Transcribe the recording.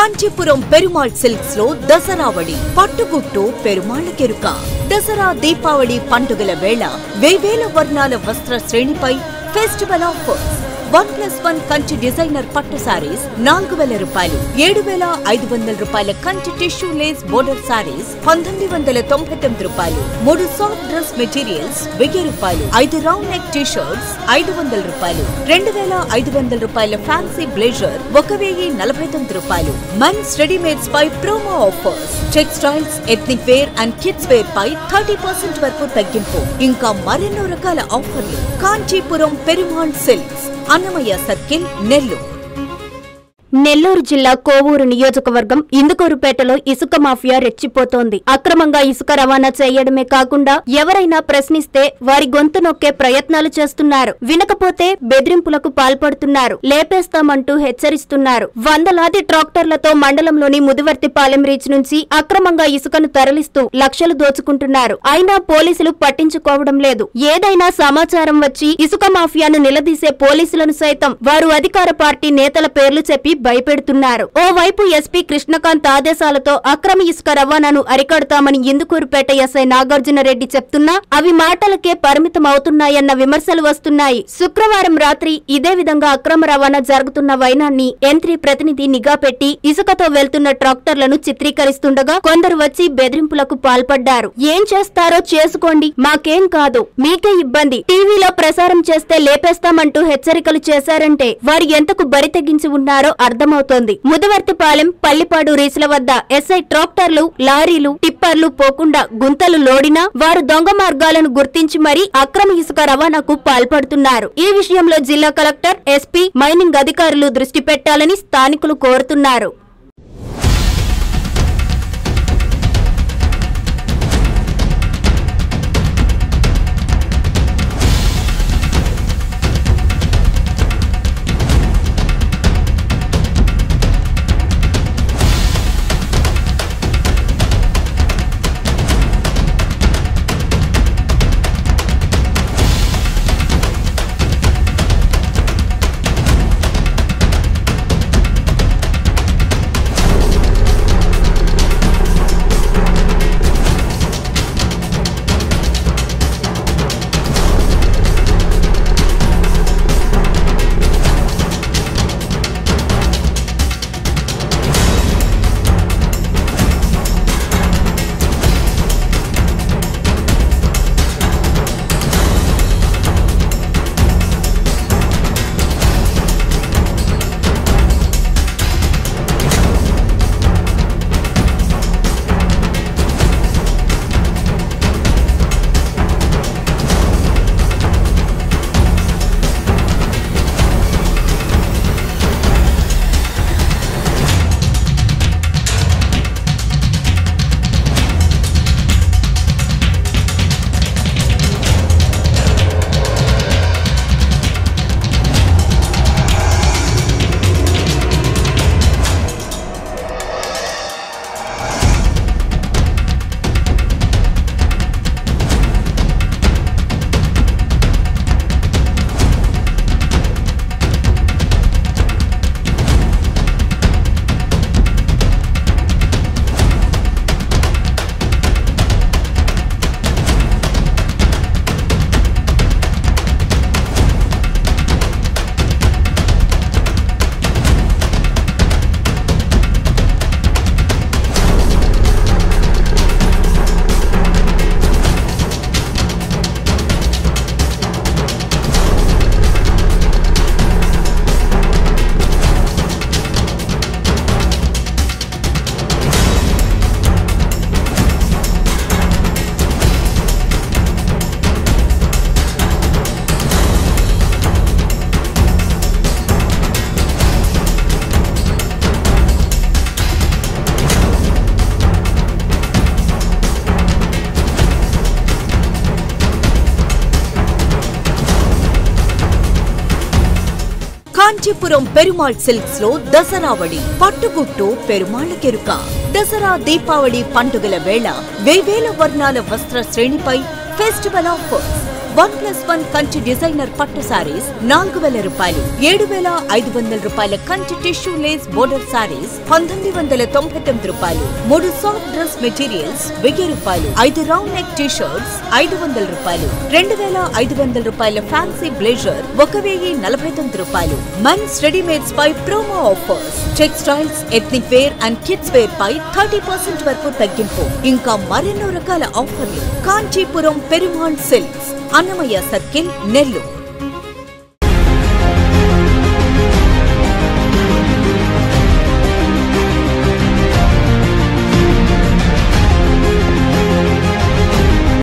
Kanchipuram Perumal silks లో దసరావళి పట్టుగుట్టు పెరుమాళ్ కెరుక దసరా దీపావళి పండుగల వేళ వేవేల వర్ణాల వస్త్ర శ్రేణిపై festival offers one plus one Kanchi designer పట్టు సారీస్ నాలుగు వేల రూపాయలు ఏడు వేల ఐదు వందల రూపాయల Kanchi tissue lace border sarees పంతొమ్మిది వందల తొంభై తొమ్మిది రూపాయలు మూడు సాఫ్ట్ డ్రెస్ మెటీరియల్స్ వెయ్యి రూపాయలు ఐదు రౌండ్ నెక్ టీ షర్ట్స్ ఐదు వందల రూపాయలు రెండు వేల ఐదు వందల రూపాయల ఫ్యాన్సీ బ్లేజర్ ఒక వెయ్యి నలభై తొమ్మిది రూపాయలు మెన్స్ రెడీమేడ్స్ పై promo offers textiles ethnic wear and kids wear పై థర్టీ పర్సెంట్ వరకు తగ్గింపు ఇంకా మరెన్నో రకాల ఆఫర్లు కాంచీపురం పెరుమాళ్ సిల్క్స్ అన్నమయ్య సర్కిల్ నెల్లూరు నెల్లూరు జిల్లా కోవూరు నియోజకవర్గం ఇందుకూరుపేటలో ఇసుక మాఫియా రెచ్చిపోతోంది అక్రమంగా ఇసుక రవాణా చేయడమే కాకుండా ఎవరైనా ప్రశ్నిస్తే వారి గొంతు నొక్కే ప్రయత్నాలు చేస్తున్నారు వినకపోతే బెదిరింపులకు పాల్పడుతున్నారు లేపేస్తామంటూ హెచ్చరిస్తున్నారు వందలాది ట్రాక్టర్లతో మండలంలోని ముదివర్తిపాలెం రీచ్ నుంచి అక్రమంగా ఇసుకను తరలిస్తూ లక్షలు దోచుకుంటున్నారు అయినా పోలీసులు పట్టించుకోవడం లేదు ఏదైనా సమాచారం వచ్చి ఇసుక మాఫియాను నిలదీసే పోలీసులను సైతం వారు అధికార పార్టీ నేతల పేర్లు చెప్పి భయపెడుతున్నారు ఓవైపు ఎస్పీ కృష్ణకాంత్ ఆదేశాలతో అక్రమ ఇసుక రవాణాను అరికడతామని ఇందుకూరుపేట ఎస్ఐ నాగార్జున రెడ్డి చెప్తున్నా అవి మాటలకే పరిమితం అవుతున్నాయన్న విమర్శలు వస్తున్నాయి శుక్రవారం రాత్రి ఇదే విధంగా అక్రమ రవాణా జరుగుతున్న వైనాన్ని ఎంత్రీ ప్రతినిధి నిఘా పెట్టి ఇసుకతో వెళ్తున్న ట్రాక్టర్లను చిత్రీకరిస్తుండగా కొందరు వచ్చి బెదిరింపులకు పాల్పడ్డారు ఏం చేస్తారో చేసుకోండి మాకేం కాదు మీకే ఇబ్బంది టీవీలో ప్రసారం చేస్తే లేపేస్తామంటూ హెచ్చరికలు చేశారంటే వారు ఎంతకు బరి తెగించి ఉన్నారో అర్థమవుతోంది ముదవర్తిపాలెం పల్లిపాడు రీసుల వద్ద ఎస్ఐ ట్రాక్టర్లు లారీలు టిప్పర్లు పోకుండా గుంతలు లోడినా వారు దొంగ మార్గాలను గుర్తించి మరీ అక్రమ ఇసుక రవాణాకు పాల్పడుతున్నారు ఈ విషయంలో జిల్లా కలెక్టర్ ఎస్పీ మైనింగ్ అధికారులు దృష్టి పెట్టాలని స్థానికులు కోరుతున్నారు కాంచీపురం పెరుమాళ్ సిల్క్స్ లో దసరావళి పట్టుగుట్టు పెరుమాళ్ కెరుక దసరా దీపావళి పండుగల వేళ వేవేల వర్ణాల వస్త్ర శ్రేణిపై festival offers one plus one Kanchi designer పట్టు సారీస్ నాలుగు వేల రూపాయలు ఏడు వేల ఐదు వందల రూపాయల Kanchi tissue lace border sarees పంతొమ్మిది వందల తొంభై తొమ్మిది రూపాయలు మూడు సాఫ్ట్ డ్రెస్ మెటీరియల్స్ వెయ్యి రూపాయలు ఐదు రౌండ్ నెక్ టీ షర్ట్స్ ఐదు వందల రూపాయలు రెండు వేల ఐదు వందల రూపాయల ఫ్యాన్సీ బ్లేజర్ ఒక వెయ్యి నలభై తొమ్మిది రూపాయలు మెన్స్ రెడీమేడ్స్ పై promo offers textiles ethnic wear and kids wear పై థర్టీ పర్సెంట్ వరకు తగ్గింపు ఇంకా మరెన్నో రకాల ఆఫర్లు కాంచీపురం పెరుమాళ్ సిల్క్స్ అన్నమయ్య సర్కిల్ నెల్లూరు